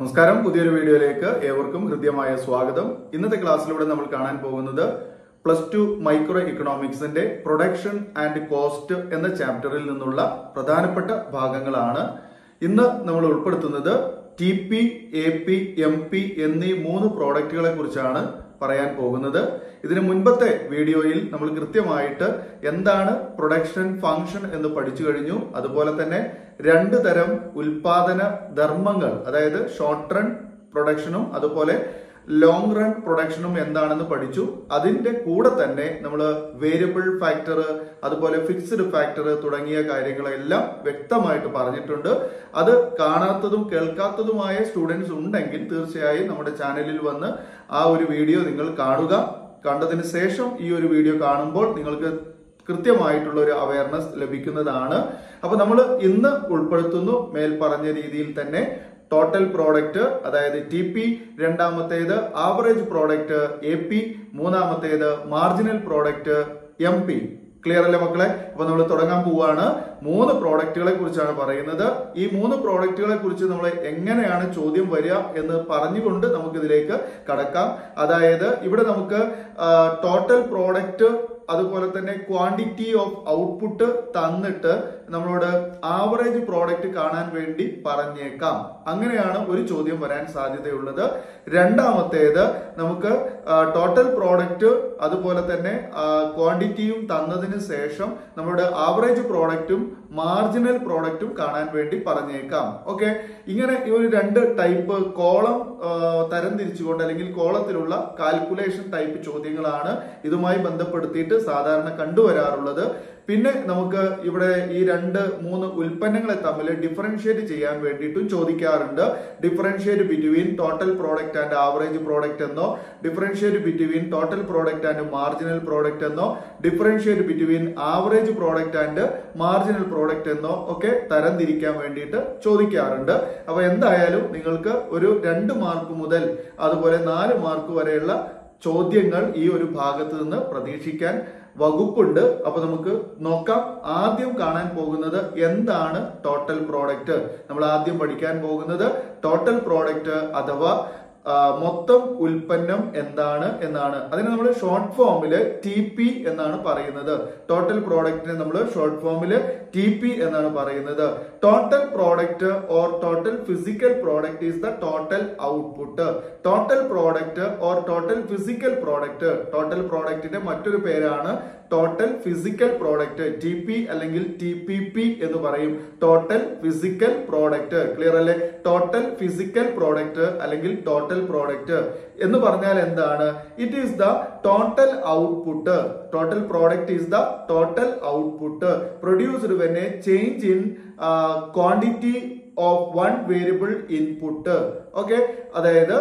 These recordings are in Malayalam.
നമസ്കാരം പുതിയൊരു വീഡിയോയിലേക്ക് ഏവർക്കും ഹൃദ്യമായ സ്വാഗതം ഇന്നത്തെ ക്ലാസ്സിലൂടെ നമ്മൾ കാണാൻ പോകുന്നത് പ്ലസ് ടു മൈക്രോ ഇക്കണോമിക്സിന്റെ പ്രൊഡക്ഷൻ ആൻഡ് കോസ്റ്റ് എന്ന ചാപ്റ്ററിൽ നിന്നുള്ള പ്രധാനപ്പെട്ട ഭാഗങ്ങളാണ് ഇന്ന് നമ്മൾ ഉൾപ്പെടുത്തുന്നത് T P A P M P എന്നീ മൂന്ന് പ്രോഡക്റ്റുകളെ കുറിച്ചാണ് പറയാൻ പോകുന്നത് ഇതിന് മുൻപത്തെ വീഡിയോയിൽ നമ്മൾ കൃത്യമായിട്ട് എന്താണ് പ്രൊഡക്ഷൻ ഫംഗ്ഷൻ എന്ന് പഠിച്ചു കഴിഞ്ഞു അതുപോലെ തന്നെ രണ്ട് തരം ഉൽപാദന ധർമ്മങ്ങൾ അതായത് ഷോർട്ട് റൺ പ്രൊഡക്ഷനും അതുപോലെ ലോങ് റൺ പ്രൊഡക്ഷനും എന്താണെന്ന് പഠിച്ചു അതിന്റെ കൂടെ തന്നെ നമ്മൾ വേരിയബിൾ ഫാക്ടർ അതുപോലെ ഫിക്സ്ഡ് ഫാക്ടർ തുടങ്ങിയ കാര്യങ്ങളെല്ലാം വ്യക്തമായിട്ട് പറഞ്ഞിട്ടുണ്ട് അത് കാണാത്തതും കേൾക്കാത്തതുമായ സ്റ്റുഡൻസ് ഉണ്ടെങ്കിൽ തീർച്ചയായും നമ്മുടെ ചാനലിൽ വന്ന് ആ ഒരു വീഡിയോ നിങ്ങൾ കാണുക കണ്ടതിന് ശേഷം ഈ ഒരു വീഡിയോ കാണുമ്പോൾ നിങ്ങൾക്ക് കൃത്യമായിട്ടുള്ള ഒരു അവയർനെസ് ലഭിക്കുന്നതാണ് അപ്പൊ നമ്മൾ ഇന്ന് ഉൾപ്പെടുത്തുന്നു മേൽ പറഞ്ഞ രീതിയിൽ തന്നെ ടോട്ടൽ പ്രോഡക്റ്റ് അതായത് ടി പി രണ്ടാമത്തേത് ആവറേജ് പ്രോഡക്റ്റ് എ പി മൂന്നാമത്തേത് marginal product M P clear അല്ലേ മക്കളെ അപ്പൊ നമ്മൾ തുടങ്ങാൻ പോവാണ് മൂന്ന് പ്രോഡക്റ്റുകളെ കുറിച്ചാണ് പറയുന്നത് ഈ മൂന്ന് പ്രോഡക്റ്റുകളെ കുറിച്ച് നമ്മൾ എങ്ങനെയാണ് ചോദ്യം വരിക എന്ന് പറഞ്ഞുകൊണ്ട് നമുക്ക് ഇതിലേക്ക് കടക്കാം അതായത് ഇവിടെ നമുക്ക് ടോട്ടൽ പ്രോഡക്റ്റ് അതുപോലെ തന്നെ ക്വാണ്ടിറ്റി ഓഫ് ഔട്ട്പുട്ട് തന്നിട്ട് നമ്മളോട് ആവറേജ് പ്രോഡക്റ്റ് കാണാൻ വേണ്ടി പറഞ്ഞേക്കാം അങ്ങനെയാണ് ഒരു ചോദ്യം വരാൻ സാധ്യതയുള്ളത് രണ്ടാമത്തേത് നമുക്ക് ടോട്ടൽ പ്രോഡക്റ്റ് അതുപോലെ തന്നെ ക്വാണ്ടിറ്റിയും തന്നതിന് ശേഷം നമ്മുടെ ആവറേജ് പ്രോഡക്റ്റും മാർജിനൽ പ്രോഡക്റ്റും കാണാൻ വേണ്ടി പറഞ്ഞേക്കാം ഓക്കെ ഇങ്ങനെ ഈ ഒരു രണ്ട് ടൈപ്പ് കോളം തരം തിരിച്ചുകൊണ്ട് അല്ലെങ്കിൽ കോളത്തിലുള്ള കാൽക്കുലേഷൻ ടൈപ്പ് ചോദ്യങ്ങളാണ് ഇതുമായി ബന്ധപ്പെടുത്തിയിട്ട് സാധാരണ കണ്ടുവരാറുള്ളത് പിന്നെ നമുക്ക് ഇവിടെ ഈ രണ്ട് മൂന്ന് ഉൽപ്പന്നങ്ങളെ തമ്മിൽ ഡിഫറൻഷിയേറ്റ് ചെയ്യാൻ വേണ്ടിയിട്ടും ചോദിക്കാറുണ്ട് differentiate between total product and average product എന്നോ differentiate between total product and marginal product എന്നോ differentiate between average product and marginal product എന്നോ ഒക്കെ തരംതിരിക്കാൻ വേണ്ടിയിട്ട് ചോദിക്കാറുണ്ട് അപ്പൊ എന്തായാലും നിങ്ങൾക്ക് ഒരു രണ്ട് മാർക്ക് മുതൽ അതുപോലെ നാല് മാർക്ക് വരെയുള്ള ചോദ്യങ്ങൾ ഈ ഒരു ഭാഗത്ത് നിന്ന് പ്രതീക്ഷിക്കാൻ വകുപ്പുണ്ട് അപ്പൊ നമുക്ക് നോക്കാം ആദ്യം കാണാൻ പോകുന്നത് എന്താണ് ടോട്ടൽ പ്രോഡക്റ്റ് നമ്മൾ ആദ്യം പഠിക്കാൻ പോകുന്നത് ടോട്ടൽ പ്രോഡക്റ്റ് അഥവാ മൊത്തം ഉൽപ്പന്നം എന്താണ് എന്നാണ് അതിന് നമ്മൾ ഷോർട്ട് ഫോമില് ടി പി എന്നാണ് പറയുന്നത് ടോട്ടൽ പ്രോഡക്റ്റിനെ നമ്മൾ ഷോർട്ട് ഫോമില് ടി പി എന്നാണ് പറയുന്നത് total product or total physical product is the total output total product or total physical product total പ്രോഡക്റ്റിന്റെ മറ്റൊരു പേരാണ് total physical product T P അല്ലെങ്കിൽ ടി പി പി എന്ന് പറയും ടോട്ടൽ ഫിസിക്കൽ പ്രോഡക്റ്റ് ക്ലിയർ അല്ലേ ടോട്ടൽ ഫിസിക്കൽ പ്രോഡക്റ്റ് അല്ലെങ്കിൽ ടോട്ടൽ പ്രോഡക്റ്റ് എന്ന് പറഞ്ഞാൽ എന്താണ് it is the total output total product is the total output produced when a change in quantity of one variable input okay അതായത്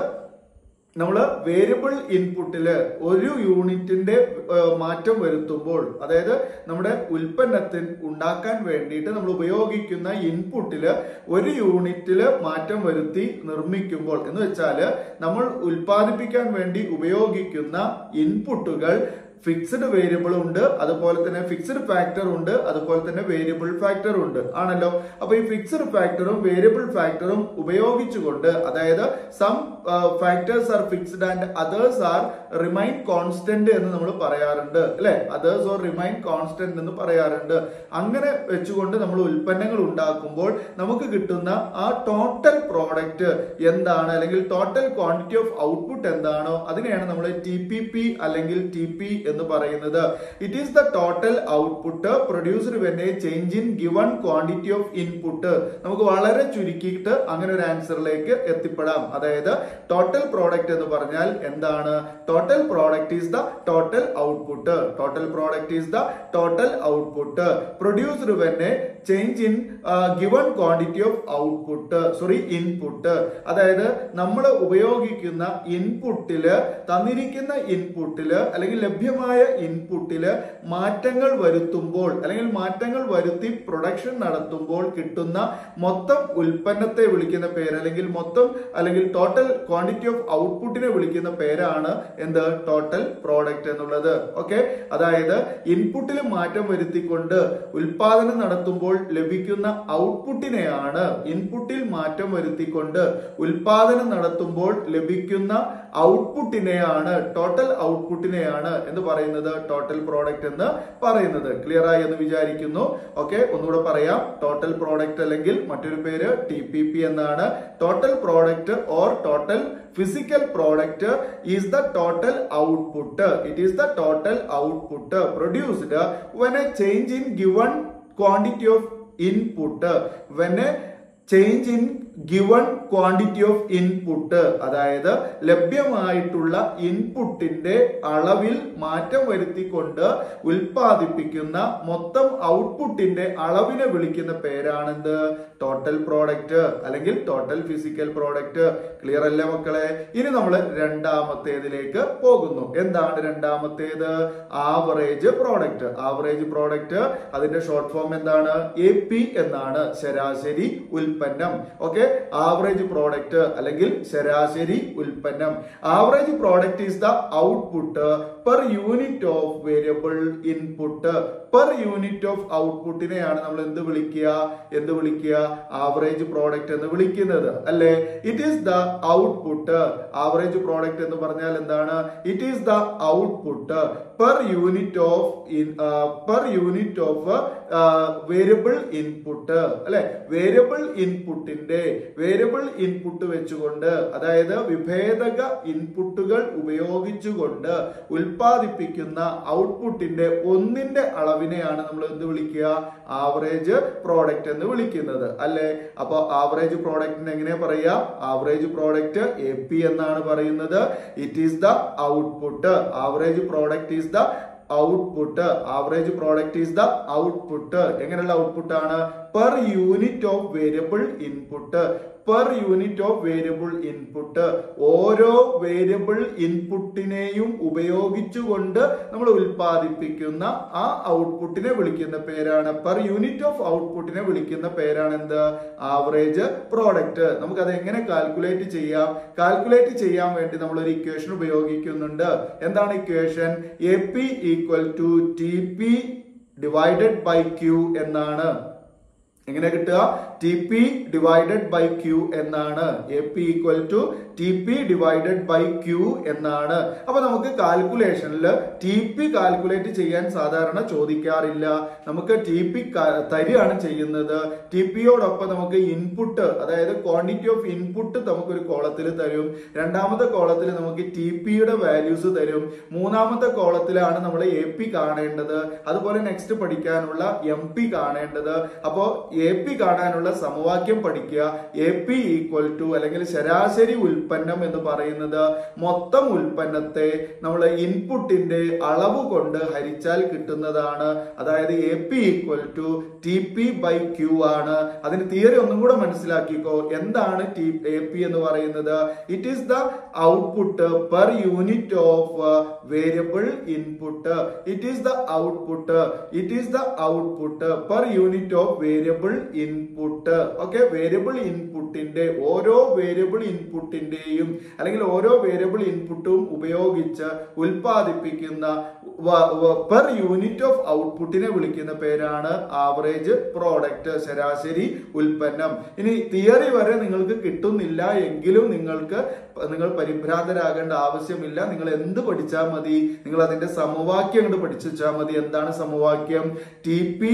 നമ്മൾ വേരിയബിൾ ഇൻപുട്ടില് ഒരു യൂണിറ്റിന്റെ മാറ്റം വരുത്തുമ്പോൾ അതായത് നമ്മുടെ ഉൽപ്പന്നത്തിൽ ഉണ്ടാക്കാൻ വേണ്ടിയിട്ട് നമ്മൾ ഉപയോഗിക്കുന്ന ഇൻപുട്ടില് ഒരു യൂണിറ്റില് മാറ്റം വരുത്തി നിർമ്മിക്കുമ്പോൾ എന്ന് വെച്ചാല് നമ്മൾ ഉൽപ്പാദിപ്പിക്കാൻ വേണ്ടി ഉപയോഗിക്കുന്ന ഇൻപുട്ടുകൾ ഫിക്സ്ഡ് വേരിയബിൾ ഉണ്ട് അതുപോലെ തന്നെ ഫിക്സ്ഡ് ഫാക്ടർ ഉണ്ട് അതുപോലെ തന്നെ വേരിയബിൾ ഫാക്ടർ ഉണ്ട് ആണല്ലോ അപ്പൊ ഈ ഫിക്സ്ഡ് ഫാക്ടറും വേരിയബിൾ ഫാക്ടറും ഉപയോഗിച്ചുകൊണ്ട് അതായത് some factors are fixed and others are remain constant എന്ന് നമ്മൾ പറയാറുണ്ട് അല്ലെ അതേഴ്സ് ഓർ റിമൈൻ കോൺസ്റ്റന്റ് എന്ന് പറയാറുണ്ട് അങ്ങനെ വെച്ചുകൊണ്ട് നമ്മൾ ഉൽപ്പന്നങ്ങൾ ഉണ്ടാക്കുമ്പോൾ നമുക്ക് കിട്ടുന്ന ആ ടോട്ടൽ പ്രോഡക്റ്റ് എന്താണ് അല്ലെങ്കിൽ ടോട്ടൽ ക്വാണ്ടിറ്റി ഓഫ് ഔട്ട്പുട്ട് എന്താണോ അതിനെയാണ് നമ്മൾ ടി പി പി അല്ലെങ്കിൽ ടി പി എന്ന് പറയുന്നത് it is the total output produced when a change in given quantity of input നമുക്ക് വളരെ ചുരുക്കിയിട്ട് അങ്ങനെ ഒരു ആൻസറിലേക്ക് എത്തിപ്പെടാം അതായത് ടോട്ടൽ പ്രോഡക്റ്റ് എന്ന് പറഞ്ഞാൽ എന്താണ് total product is the total output total product is the total output produced when a change in given quantity of output sorry input അതായത് നമ്മൾ ഉപയോഗിക്കുന്ന ഇൻപുട്ടില് തന്നിരിക്കുന്ന ഇൻപുട്ടില് അല്ലെങ്കിൽ ലഭ്യമായ ഇൻപുട്ടില് മാറ്റങ്ങൾ വരുത്തുമ്പോൾ അല്ലെങ്കിൽ മാറ്റങ്ങൾ വരുത്തി പ്രൊഡക്ഷൻ നടത്തുമ്പോൾ കിട്ടുന്ന മൊത്തം ഉൽപ്പന്നത്തെ വിളിക്കുന്ന പേര് അല്ലെങ്കിൽ മൊത്തം അല്ലെങ്കിൽ ടോട്ടൽ ക്വാണ്ടിറ്റി ഓഫ് ഔട്ട്പുട്ടിനെ വിളിക്കുന്ന പേരാണ് എന്ത് ടോട്ടൽ പ്രോഡക്റ്റ് എന്നുള്ളത് ഓക്കെ അതായത് ഇൻപുട്ടിൽ മാറ്റം വരുത്തിക്കൊണ്ട് ഉൽപാദനം നടത്തുമ്പോൾ നടത്തുമ്പോൾ ലഭിക്കുന്ന ഔട്ട്പുട്ടിനെയാണ് ഇൻപുട്ടിൽ മാറ്റം വരുത്തിക്കൊണ്ട് ഉൽപാദനം നടത്തുമ്പോൾ ലഭിക്കുന്ന ഔട്ട്പുട്ടിനെയാണ് ടോട്ടൽ ഔട്ട്പുട്ടിനെയാണ് എന്ന് പറയുന്നത് ടോട്ടൽ പ്രോഡക്റ്റ് എന്ന് പറയുന്നത് ക്ലിയർ ആയി എന്ന് വിചാരിക്കുന്നു ഓക്കെ ഒന്നുകൂടെ പറയാം ടോട്ടൽ പ്രോഡക്റ്റ് അല്ലെങ്കിൽ മറ്റൊരു പേര് ടി പി പി എന്നാണ് total product or total physical product is the total output it is the total output produced when a change in given quantity of input when a change in given quantity of input അതായത് ലഭ്യമായിട്ടുള്ള ഇൻപുട്ടിന്റെ അളവിൽ മാറ്റം വരുത്തിക്കൊണ്ട് ഉൽപ്പാദിപ്പിക്കുന്ന മൊത്തം ഔട്ട്പുട്ടിന്റെ അളവിനെ വിളിക്കുന്ന പേരാണെന്ത് ടോട്ടൽ പ്രോഡക്റ്റ് അല്ലെങ്കിൽ ടോട്ടൽ ഫിസിക്കൽ പ്രോഡക്റ്റ് ക്ലിയർ അല്ലേ മക്കളെ ഇനി നമ്മൾ രണ്ടാമത്തേതിലേക്ക് പോകുന്നു എന്താണ് രണ്ടാമത്തേത് ആവറേജ് പ്രോഡക്റ്റ് ആവറേജ് പ്രോഡക്റ്റ് അതിന്റെ ഷോർട്ട് ഫോം എന്താണ് എ പി എന്നാണ് ശരാശരി ഉൽപ്പന്നം ഓക്കെ ആവറേജ് പ്രോഡക്റ്റ് അല്ലെങ്കിൽ ശരാശരി ഉൽപ്പന്നം average product is the output per unit of variable input per unit of ഔട്ട്പുട്ടിനെയാണ് നമ്മൾ എന്ത് വിളിക്കുക എന്ത് വിളിക്കുക ആവറേജ് പ്രോഡക്റ്റ് എന്ന് വിളിക്കുന്നത് അല്ലെ it is the output average product എന്ന് പറഞ്ഞാൽ എന്താണ് it is the output per unit of per unit of variable input അല്ലെ വേരിയബിൾ ഇൻപുട്ടിന്റെ വേരിയബിൾ ഇൻപുട്ട് വെച്ചുകൊണ്ട് അതായത് വിഭേദക ഇൻപുട്ടുകൾ ഉപയോഗിച്ചുകൊണ്ട് ഉൽപ്പാദിപ്പിക്കുന്ന ഔട്ട്പുട്ടിന്റെ ഒന്നിന്റെ അളവിനെയാണ് നമ്മൾ എന്ത് വിളിക്കുക ആവറേജ് പ്രോഡക്റ്റ് എന്ന് വിളിക്കുന്നത് അല്ലെ അപ്പൊ ആവറേജ് പ്രോഡക്റ്റിന് എങ്ങനെ പറയാ ആവറേജ് പ്രോഡക്റ്റ് എ പി എന്നാണ് പറയുന്നത് it is the output average product is the output average product is the output എങ്ങനെയുള്ള ഔട്ട്പുട്ട് ആണ് per unit of variable input per unit of variable input ഓരോ വേരിയബിൾ ഇൻപുട്ടിനെയും ഉപയോഗിച്ചുകൊണ്ട് നമ്മൾ ഉൽപ്പാദിപ്പിക്കുന്ന ആ ഔട്ട്പുട്ടിനെ വിളിക്കുന്ന പേരാണ് പെർ യൂണിറ്റ് ഓഫ് ഔട്ട്പുട്ടിനെ വിളിക്കുന്ന പേരാണ് എന്ത് ആവറേജ് പ്രോഡക്റ്റ് നമുക്ക് അത് എങ്ങനെ കാൽക്കുലേറ്റ് ചെയ്യാം കാൽക്കുലേറ്റ് ചെയ്യാൻ വേണ്ടി നമ്മൾ ഒരു ഇക്വേഷൻ ഉപയോഗിക്കുന്നുണ്ട് എന്താണ് equation A P equal to T P divided by Q എന്നാണ് എങ്ങനെ കിട്ടുക T P divided by Q എന്നാണ് A P equal to T P divided by Q എന്നാണ് അപ്പൊ നമുക്ക് കാൽക്കുലേഷനിൽ ടി പി കാൽക്കുലേറ്റ് ചെയ്യാൻ സാധാരണ ചോദിക്കാറില്ല നമുക്ക് ടി പി തരികയാണ് ചെയ്യുന്നത് ടി പിയോടൊപ്പം നമുക്ക് ഇൻപുട്ട് അതായത് ക്വാണ്ടിറ്റി ഓഫ് ഇൻപുട്ട് നമുക്ക് ഒരു കോളത്തിൽ തരും രണ്ടാമത്തെ കോളത്തിൽ നമുക്ക് ടി പിയുടെ വാല്യൂസ് തരും മൂന്നാമത്തെ കോളത്തിലാണ് നമ്മൾ എ പി കാണേണ്ടത് അതുപോലെ നെക്സ്റ്റ് പഠിക്കാനുള്ള എം പി കാണേണ്ടത് അപ്പോ എ പി കാണാനുള്ള സമവാക്യം പഠിക്കുക എ പി ഈക്വൽ ടു അല്ലെങ്കിൽ ശരാശരി ഉൽപ്പന്നം എന്ന് പറയുന്നത് മൊത്തം ഉൽപ്പന്നത്തെ നമ്മൾ ഇൻപുട്ടിന്റെ അളവ് കൊണ്ട് ഹരിച്ചാൽ കിട്ടുന്നതാണ് അതായത് A P equal to T P by Q ആണ് അതിന് തിയറി ഒന്നും കൂടെ മനസ്സിലാക്കിക്കോ എന്താണ് ടി എ പി എന്ന് പറയുന്നത് it is the output per unit of variable input it is the output it is the output per unit of variable input okay variable ഇൻപുട്ടിന്റെ ഓരോ വേരിയബിൾ ഇൻപുട്ടിന്റെയും അല്ലെങ്കിൽ ഓരോ വേരിയബിൾ ഇൻപുട്ടും ഉപയോഗിച്ച് ഉൽപ്പാദിപ്പിക്കുന്ന പെർ യൂണിറ്റ് ഓഫ് ഔട്ട്പുട്ടിനെ വിളിക്കുന്ന പേരാണ് ആവറേജ് പ്രോഡക്റ്റ് ശരാശരി ഉൽപ്പന്നം ഇനി തിയറി വരെ നിങ്ങൾക്ക് കിട്ടുന്നില്ല എങ്കിലും നിങ്ങൾക്ക് നിങ്ങൾ പരിഭ്രാന്തരാകേണ്ട ആവശ്യമില്ല നിങ്ങൾ എന്ത് പഠിച്ചാൽ മതി നിങ്ങൾ അതിന്റെ സമവാക്യം അങ്ങോട്ട് പഠിച്ചു വെച്ചാൽ മതി എന്താണ് സമവാക്യം T P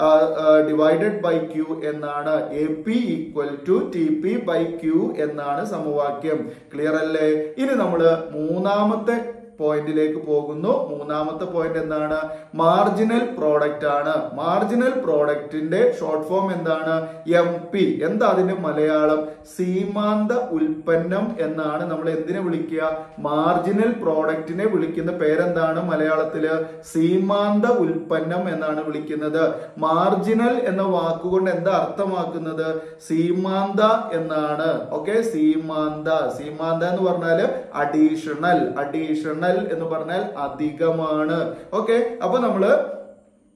divided by Q എന്നാണ് A P equal to T P by Q എന്നാണ് സമവാക്യം ക്ലിയർ അല്ലേ ഇനി നമ്മൾ മൂന്നാമത്തെ പോയിന്റിലേക്ക് പോകുന്നു മൂന്നാമത്തെ പോയിന്റ് എന്താണ് മാർജിനൽ പ്രോഡക്റ്റ് ആണ് മാർജിനൽ പ്രോഡക്റ്റിന്റെ ഷോർട്ട് ഫോം എന്താണ് എം പി എന്താ അതിന്റെ മലയാളം സീമാന്ത ഉൽപ്പന്നം എന്നാണ് നമ്മൾ എന്തിനെ വിളിക്കുക മാർജിനൽ പ്രോഡക്റ്റിനെ വിളിക്കുന്ന പേരെന്താണ് മലയാളത്തില് സീമാന്ത ഉൽപ്പന്നം എന്നാണ് വിളിക്കുന്നത് മാർജിനൽ എന്ന വാക്കുകൊണ്ട് എന്താ അർത്ഥമാക്കുന്നത് സീമാന്ത എന്നാണ് ഓക്കെ സീമാന്ത സീമാന്ത എന്ന് പറഞ്ഞാല് അഡീഷണൽ അഡീഷണൽ എന്ന് പറഞ്ഞാൽ അധികമാണ് ഓക്കെ അപ്പൊ നമ്മള്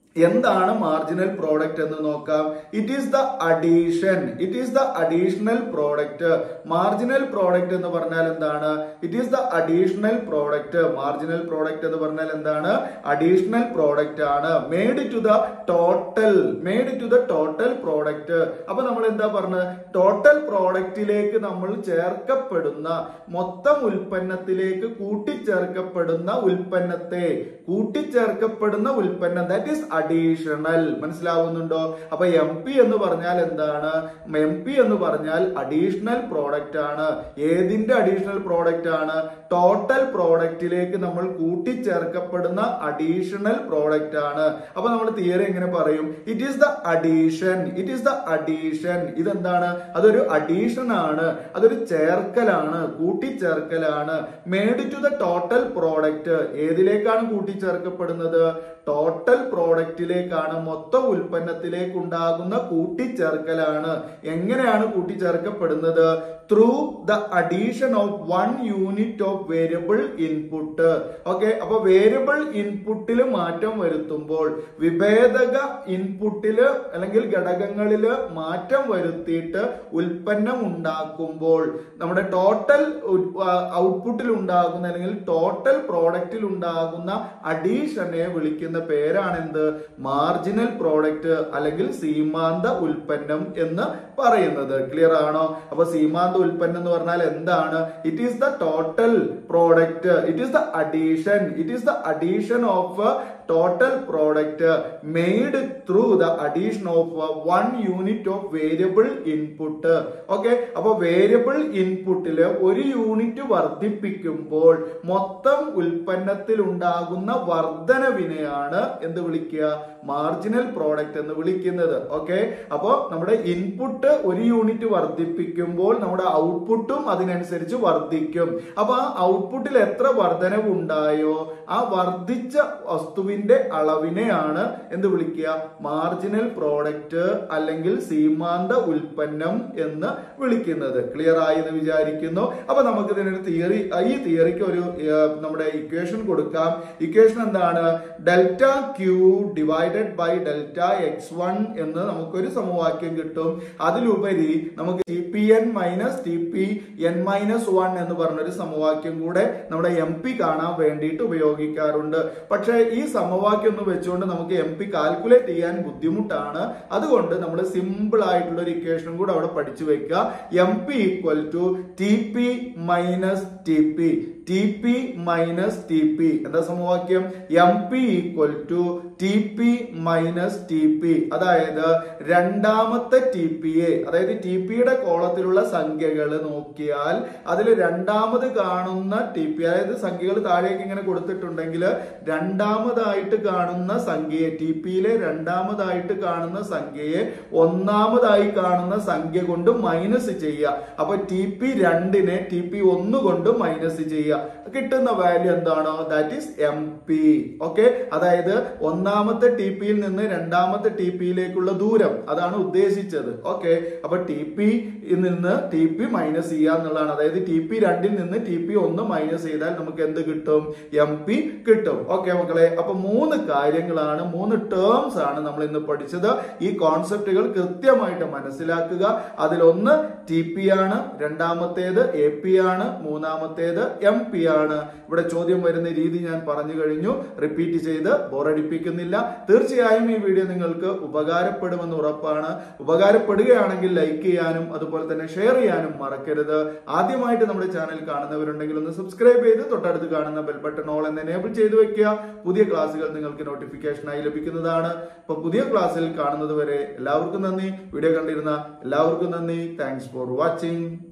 എന്താണ് മാർജിനൽ പ്രോഡക്റ്റ് എന്ന് നോക്കാം it is the addition it is the additional product marginal product എന്ന് പറഞ്ഞാൽ എന്താണ് it is the additional product marginal product എന്ന് പറഞ്ഞാൽ എന്താണ് അഡീഷണൽ പ്രോഡക്റ്റ് ആണ് made to the total made to the total product അപ്പൊ നമ്മൾ എന്താ പറഞ്ഞത് ടോട്ടൽ പ്രോഡക്റ്റിലേക്ക് നമ്മൾ ചേർക്കപ്പെടുന്ന മൊത്തം ഉൽപ്പന്നത്തിലേക്ക് കൂട്ടിച്ചേർക്കപ്പെടുന്ന ഉൽപ്പന്നത്തെ കൂട്ടിച്ചേർക്കപ്പെടുന്ന ഉൽപ്പന്നം ദാറ്റ് ഈസ് അഡീഷണൽ മനസ്സിലാവുന്നുണ്ടോ അപ്പൊ എം പി എന്ന് പറഞ്ഞാൽ എന്താണ് എം പി എന്ന് പറഞ്ഞാൽ അഡീഷണൽ പ്രോഡക്റ്റ് ആണ് ഏതിന്റെ അഡീഷണൽ പ്രോഡക്റ്റ് ആണ് ടോട്ടൽ പ്രോഡക്റ്റിലേക്ക് നമ്മൾ കൂട്ടിച്ചേർക്കപ്പെടുന്ന അഡീഷണൽ പ്രോഡക്റ്റ് ആണ് അപ്പൊ നമ്മൾ തിയറി എങ്ങനെ പറയും it is the addition it is the addition ഇതെന്താണ് അതൊരു അഡീഷൻ ആണ് അതൊരു ചേർക്കലാണ് കൂട്ടിച്ചേർക്കലാണ് made to the total product ഏതിലേക്കാണ് കൂട്ടിച്ചേർക്കപ്പെടുന്നത് ടോട്ടൽ പ്രോഡക്റ്റിലേക്കാണ് മൊത്തം ഉൽപ്പന്നത്തിലേക്ക് ഉണ്ടാകുന്ന കൂട്ടിച്ചേർക്കലാണ് എങ്ങനെയാണ് കൂട്ടിച്ചേർക്കപ്പെടുന്നത് through the addition of one unit of variable input okay അപ്പൊ വേരിയബിൾ ഇൻപുട്ടിൽ മാറ്റം വരുത്തുമ്പോൾ വിഭേദക ഇൻപുട്ടില് അല്ലെങ്കിൽ ഘടകങ്ങളില് മാറ്റം വരുത്തിയിട്ട് ഉൽപ്പന്നം ഉണ്ടാക്കുമ്പോൾ നമ്മുടെ ടോട്ടൽ ഔട്ട്പുട്ടിൽ ഉണ്ടാകുന്ന അല്ലെങ്കിൽ ടോട്ടൽ പ്രോഡക്റ്റിൽ ഉണ്ടാകുന്ന അഡീഷനെ വിളിക്കുന്ന പേരാണ് എന്ത് മാർജിനൽ പ്രോഡക്റ്റ് അല്ലെങ്കിൽ സീമാന്ത ഉൽപ്പന്നം എന്ന് പറയുന്നത് ക്ലിയർ ആണോ അപ്പൊ സീമാന്ത ഉൽപ്പന്നം എന്ന് പറഞ്ഞാൽ എന്താണ് it is the total product it is the addition it is the addition of total product made through the addition of one unit of variable input okay അപ്പൊ വേരിയബിൾ ഇൻപുട്ടില് ഒരു യൂണിറ്റ് വർദ്ധിപ്പിക്കുമ്പോൾ മൊത്തം ഉൽപ്പന്നത്തിൽ ഉണ്ടാകുന്ന വർധനവിനെയാണ് എന്ത് വിളിക്കുക മാർജിനൽ പ്രോഡക്റ്റ് എന്ന് വിളിക്കുന്നത് ഓക്കെ അപ്പോ നമ്മുടെ ഇൻപുട്ട് ഒരു യൂണിറ്റ് വർദ്ധിപ്പിക്കുമ്പോൾ നമ്മുടെ ഔട്ട്പുട്ടും അതിനനുസരിച്ച് വർദ്ധിക്കും അപ്പൊ ആ ഔട്ട്പുട്ടിൽ എത്ര വർധനവ് ഉണ്ടായോ ആ വർദ്ധിച്ച വസ്തുവിന്റെ അളവിനെയാണ് എന്ത് വിളിക്കുക മാർജിനൽ പ്രോഡക്റ്റ് അല്ലെങ്കിൽ സീമാന്ത ഉൽപ്പന്നം എന്ന് വിളിക്കുന്നത് ക്ലിയർ ആയി എന്ന് വിചാരിക്കുന്നു അപ്പൊ നമുക്ക് ഇതിനൊരു തിയറി ഈ തിയറിക്ക് ഒരു ഏഹ്, നമ്മുടെ ഇക്വേഷൻ കൊടുക്കാം ഇക്വേഷൻ എന്താണ് delta Q divided by delta X one എന്ന് നമുക്കൊരു സമവാക്യം കിട്ടും അതിലുപരി നമുക്ക് T P N minus T P N minus one എന്ന് പറഞ്ഞൊരു സമവാക്യം കൂടെ നമ്മുടെ എം പി കാണാൻ വേണ്ടിയിട്ട് ഉപയോഗിക്കാറുണ്ട് പക്ഷേ ഈ സമവാക്യം ഒന്ന് വെച്ചുകൊണ്ട് നമുക്ക് എം പി കാൽക്കുലേറ്റ് ചെയ്യാൻ ബുദ്ധിമുട്ടാണ് അതുകൊണ്ട് നമ്മൾ സിമ്പിൾ ആയിട്ടുള്ള ഒരു ഇക്വേഷനും കൂടെ അവിടെ പഠിച്ചു വെക്കുക M P equal to T P minus T P T P minus T P എന്താ സമവാക്യം M P equal to T P minus T P അതായത് രണ്ടാമത്തെ ടി പി എ അതായത് ടി പിയുടെ കോളത്തിലുള്ള സംഖ്യകൾ നോക്കിയാൽ അതിൽ രണ്ടാമത് കാണുന്ന ടി പി അതായത് സംഖ്യകൾ താഴേക്ക് ഇങ്ങനെ കൊടുത്തിട്ടുണ്ടെങ്കിൽ രണ്ടാമതായിട്ട് കാണുന്ന സംഖ്യയെ ടി പിയിലെ രണ്ടാമതായിട്ട് കാണുന്ന സംഖ്യയെ ഒന്നാമതായി കാണുന്ന സംഖ്യ കൊണ്ട് മൈനസ് ചെയ്യുക അപ്പൊ ടി പി രണ്ടിനെ ടി പി ഒന്ന് കൊണ്ട് മൈനസ് ചെയ്യുക കിട്ടുന്ന വാല്യൂ എന്താണോ that is M P okay അതായത് ഒന്നാമത്തെ ടി പിയിൽ നിന്ന് രണ്ടാമത്തെ ടി പിയിലേക്കുള്ള ദൂരം അതാണ് ഉദ്ദേശിച്ചത് ഓക്കെ അപ്പൊ ടി പി നിന്ന് ടി പി മൈനസ് ചെയ്യുക എന്നുള്ളതാണ് അതായത് ടി പി രണ്ടിൽ നിന്ന് ടി പി ഒന്ന് മൈനസ് ചെയ്താൽ നമുക്ക് എന്ത് കിട്ടും എം പി കിട്ടും ഓക്കെ മക്കളെ അപ്പൊ മൂന്ന് കാര്യങ്ങളാണ് മൂന്ന് ടേംസ് ആണ് നമ്മൾ ഇന്ന് പഠിച്ചത് ഈ കോൺസെപ്റ്റുകൾ കൃത്യമായിട്ട് മനസ്സിലാക്കുക അതിലൊന്ന് ടി പി ആണ് രണ്ടാമത്തേത് എ പി ആണ് മൂന്നാമത്തേത് എം പി ആണ് ഇവിടെ ചോദ്യം വരുന്ന രീതി ഞാൻ പറഞ്ഞു കഴിഞ്ഞു റിപ്പീറ്റ് ചെയ്ത് ബോറടിപ്പിക്കുന്നില്ല തീർച്ചയായും ഈ വീഡിയോ നിങ്ങൾക്ക് ഉപകാരപ്പെടുമെന്ന് ഉറപ്പാണ് ഉപകാരപ്പെടുകയാണെങ്കിൽ ലൈക്ക് ചെയ്യാനും അതുപോലെ തന്നെ ഷെയർ ചെയ്യാനും മറക്കരുത് ആദ്യമായിട്ട് നമ്മുടെ ചാനൽ കാണുന്നവരുണ്ടെങ്കിൽ ഒന്ന് സബ്സ്ക്രൈബ് ചെയ്ത് തൊട്ടടുത്ത് കാണുന്ന ബെൽ ബട്ടൺ ഓൾ എന്ന് എനേബിൾ ചെയ്ത് വെക്കുക പുതിയ ക്ലാസ്സുകൾ നിങ്ങൾക്ക് നോട്ടിഫിക്കേഷനായി ലഭിക്കുന്നതാണ് അപ്പൊ പുതിയ ക്ലാസ്സിൽ കാണുന്നത് വരെ എല്ലാവർക്കും നന്ദി വീഡിയോ കണ്ടിരുന്ന എല്ലാവർക്കും നന്ദി താങ്ക്സ് ഫോർ വാച്ചിങ്